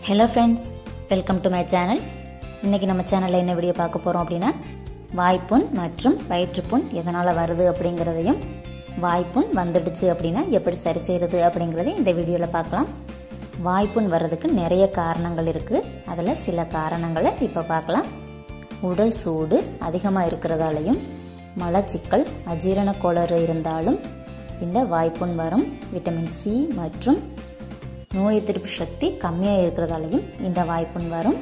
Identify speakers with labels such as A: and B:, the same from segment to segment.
A: hello friends welcome to my channel இன்றைக்கி நம்ம சேனலில் என்ன வீடியோ பார்க்க போகிறோம் அப்படின்னா வாய்ப்புண் மற்றும் வயிற்றுப்புண் எதனால் வருது அப்படிங்கிறதையும் வாய்ப்புண் வந்துடுச்சு அப்படின்னா எப்படி சரி செய்கிறது அப்படிங்கிறதையும் இந்த வீடியோவில் பார்க்கலாம் வாய்ப்புண் வர்றதுக்கு நிறைய காரணங்கள் இருக்குது அதில் சில காரணங்களை இப்போ பார்க்கலாம் உடல் சூடு அதிகமாக இருக்கிறதாலையும் மலச்சிக்கல் அஜீரண கோளாறு இருந்தாலும் இந்த வாய்ப்புண் வரும் விட்டமின் சி மற்றும் நோய் எதிர்ப்பு சக்தி கம்மியாக இருக்கிறதாலையும் இந்த வாய்ப்புண் வரும்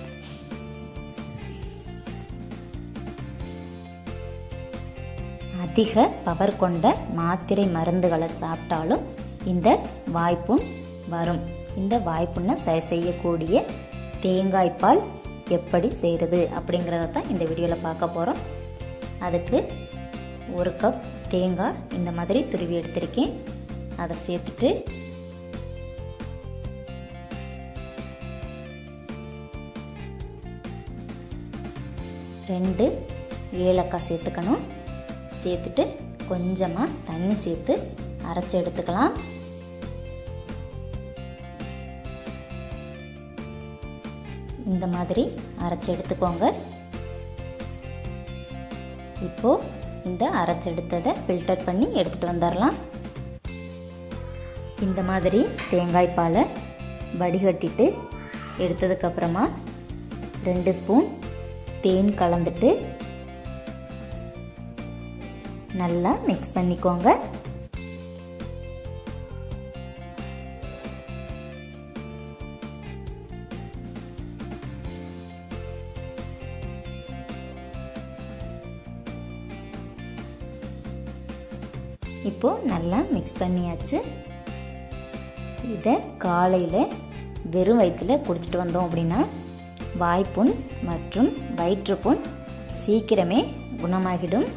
A: அதிக பவர் கொண்ட மாத்திரை மருந்துகளை சாப்பிட்டாலும் இந்த வாய்ப்புண் வரும் இந்த வாய்ப்புண்ணை சரி செய்யக்கூடிய தேங்காய்ப்பால் எப்படி செய்கிறது அப்படிங்கிறத தான் இந்த வீடியோவில் பார்க்க போகிறோம் அதுக்கு ஒரு கப் தேங்காய் இந்த மாதிரி துருவி எடுத்திருக்கேன் அதை சேர்த்துட்டு ரெண்டு ஏலக்காய் சேர்த்துக்கணும் சேர்த்துட்டு கொஞ்சமாக தண்ணி சேர்த்து அரைச்சி எடுத்துக்கலாம் இந்த மாதிரி அரைச்சி எடுத்துக்கோங்க இப்போ இந்த அரைச்செடுத்ததை ஃபில்டர் பண்ணி எடுத்துகிட்டு வந்துடலாம் இந்த மாதிரி தேங்காய் பாலை வடிகட்டிட்டு எடுத்ததுக்கப்புறமா ரெண்டு ஸ்பூன் தேன் கலந்துட்டு நல்லா மிக்ஸ் பண்ணிக்கோங்க இப்போ நல்லா மிக்ஸ் பண்ணியாச்சு இதை காலையில் வெறும் வயிற்றில் குடிச்சிட்டு வந்தோம் அப்படின்னா வாய்ப்புண் மற்றும் வயிற்றுப்புண் சீக்கிரமே குணமாகிடும்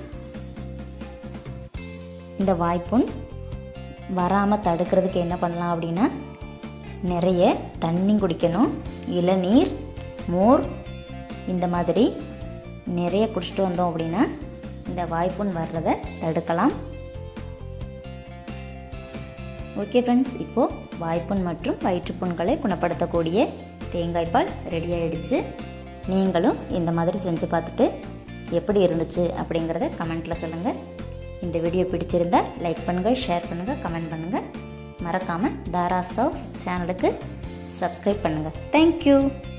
A: இந்த வாய்ப்புண் வராமல் தடுக்கிறதுக்கு என்ன பண்ணலாம் அப்படின்னா நிறைய தண்ணி குடிக்கணும் இளநீர் மோர் இந்த மாதிரி நிறைய குடிச்சிட்டு வந்தோம் அப்படின்னா இந்த வாய்ப்புண் வர்றதை தடுக்கலாம் ஓகே ஃப்ரெண்ட்ஸ் இப்போது வாய்ப்புண் மற்றும் வயிற்றுப்புண்களை குணப்படுத்தக்கூடிய தேங்காய் பால் ரெடி ஆகிடுச்சு நீங்களும் இந்த மாதிரி செஞ்சு பார்த்துட்டு எப்படி இருந்துச்சு அப்படிங்கிறத கமெண்ட்டில் சொல்லுங்கள் இந்த வீடியோ பிடிச்சிருந்தா லைக் பண்ணுங்கள் ஷேர் பண்ணுங்கள் கமெண்ட் பண்ணுங்கள் மறக்காமல் தாராஸ் ஹவுஸ் சேனலுக்கு சப்ஸ்கிரைப் பண்ணுங்கள் தேங்க்யூ